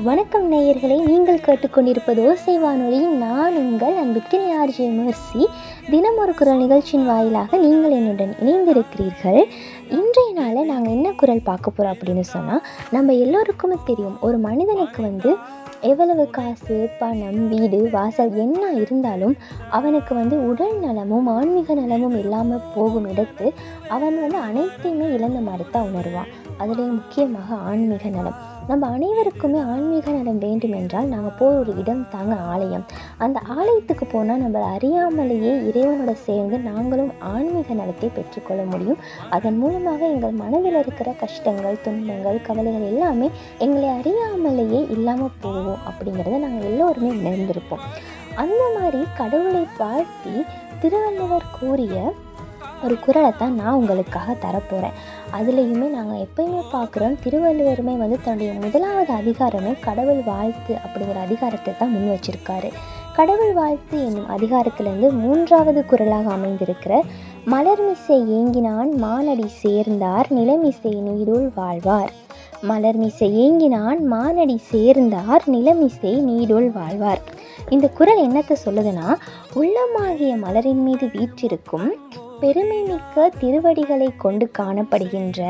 வணக்கம் நேயர்களே நீங்கள் கேட்டுக்கொண்டிருப்பது ஓசை வானொலி நான் உங்கள் அன்பிற்கு ஆர்ஜே மெர்சி தினம் ஒரு குரல் நிகழ்ச்சியின் வாயிலாக நீங்கள் என்னுடன் இணைந்திருக்கிறீர்கள் இன்றைய நாளில் நாங்கள் என்ன குரல் பார்க்க போகிறோம் அப்படின்னு சொன்னால் நம்ம எல்லோருக்குமே தெரியும் ஒரு மனிதனுக்கு வந்து எவ்வளவு காசு பணம் வீடு வாசல் என்ன இருந்தாலும் அவனுக்கு வந்து உடல் நலமும் ஆன்மீக நலமும் இல்லாமல் போகும் இடத்து அவன் வந்து அனைத்தையுமே இழந்த மாதிரி தான் உணர்வான் அதுலேயும் முக்கியமாக ஆன்மீக நலம் நம்ம அனைவருக்குமே ஆன்மீக நலம் வேண்டும் என்றால் நாங்கள் போகிற ஒரு இடம் தாங்க ஆலயம் அந்த ஆலயத்துக்கு போனால் நம்ம அறியாமலேயே இறைவனோட சேர்ந்து நாங்களும் ஆன்மீக நலத்தை பெற்றுக்கொள்ள முடியும் அதன் மூலமாக எங்கள் மனதில் இருக்கிற கஷ்டங்கள் துன்பங்கள் கவலைகள் எல்லாமே எங்களை அறியாமலேயே இல்லாமல் போகும் அப்படிங்கிறத நாங்கள் எல்லோருமே உணர்ந்திருப்போம் அந்த மாதிரி கடவுளை வாழ்த்தி திருவள்ளுவர் கூறிய ஒரு குரலை தான் நான் உங்களுக்காக தரப்போகிறேன் அதுலேயுமே நாங்கள் எப்பயுமே பார்க்குறோம் திருவள்ளுவருமே வந்து தன்னுடைய முதலாவது அதிகாரமே கடவுள் வாழ்த்து அப்படிங்கிற அதிகாரத்தை தான் முன் வச்சிருக்காரு கடவுள் வாழ்த்து என்னும் அதிகாரத்திலேருந்து மூன்றாவது குரலாக அமைந்திருக்கிற மலர்மிசை ஏங்கினான் மானடி சேர்ந்தார் நிலமிசை நீடுள் வாழ்வார் மலர்மிசை ஏங்கினான் மானடி சேர்ந்தார் நிலமிசை நீடுள் வாழ்வார் இந்த குரல் என்னத்தை சொல்லுதுன்னா உள்ளமாகிய மலரின் மீது வீற்றிருக்கும் பெருமை மிக்க திருவடிகளை கொண்டு காணப்படுகின்ற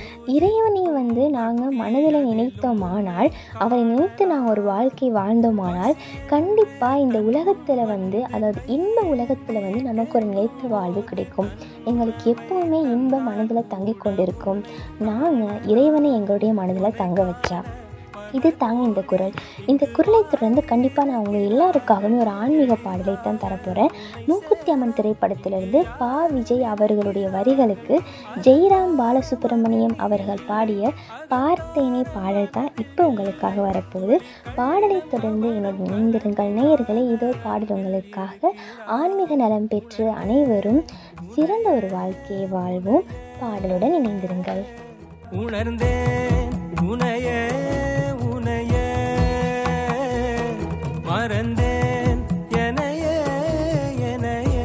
இறைவனை வந்து நாங்கள் மனதில் நினைத்தோமானால் அவரை நினைத்து நாங்கள் ஒரு வாழ்க்கை வாழ்ந்தோமானால் கண்டிப்பாக இந்த உலகத்தில் வந்து அதாவது இன்ப உலகத்தில் வந்து நமக்கு ஒரு நிலைத்த வாழ்வு கிடைக்கும் எங்களுக்கு எப்போவுமே இன்ப மனதில் தங்கி கொண்டிருக்கும் நாங்கள் இறைவனை எங்களுடைய மனதில் தங்க வச்சா இது தாங்க இந்த குரல் இந்த குரலை தொடர்ந்து கண்டிப்பாக நான் உங்கள் எல்லாருக்காகவே ஒரு ஆன்மீக பாடலை தான் தரப்போகிறேன் மூக்குத்தி அம்மன் திரைப்படத்திலிருந்து பா விஜய் அவர்களுடைய வரிகளுக்கு ஜெய்ராம் பாலசுப்ரமணியம் அவர்கள் பாடிய பார்த்தேனே பாடல் தான் இப்போ உங்களுக்காக வரப்போகுது பாடலை தொடர்ந்து என்னோட இணைந்திருங்கள் நேயர்களே இதோ பாடல் உங்களுக்காக ஆன்மீக நலம் பெற்று அனைவரும் சிறந்த ஒரு வாழ்க்கையை வாழ்வோம் பாடலுடன் இணைந்திருங்கள் உணர்ந்தேன் உனைய உனைய மறந்தேன் எனைய எனைய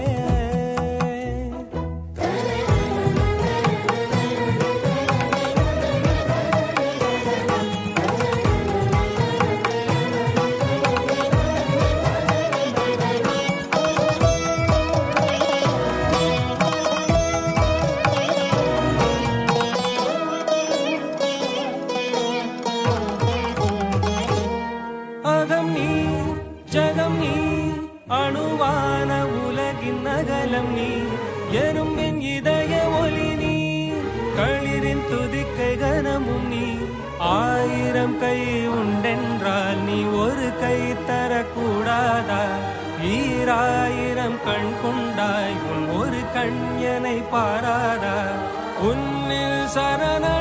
அகம் நீ ஜகம் நீ அணுவான உலகின் அகலம் நீ எறும்பின் இதய ஒளி நீ களிரின் துதிக்கை கனமும் நீ ஆயிரம் கை உண்டென்றால் நீ ஒரு கை தரக்கூடாதா ஈராயிரம் கண் கொண்டாய் உன் ஒரு கண் எனை பாராதா உன்னில் சரண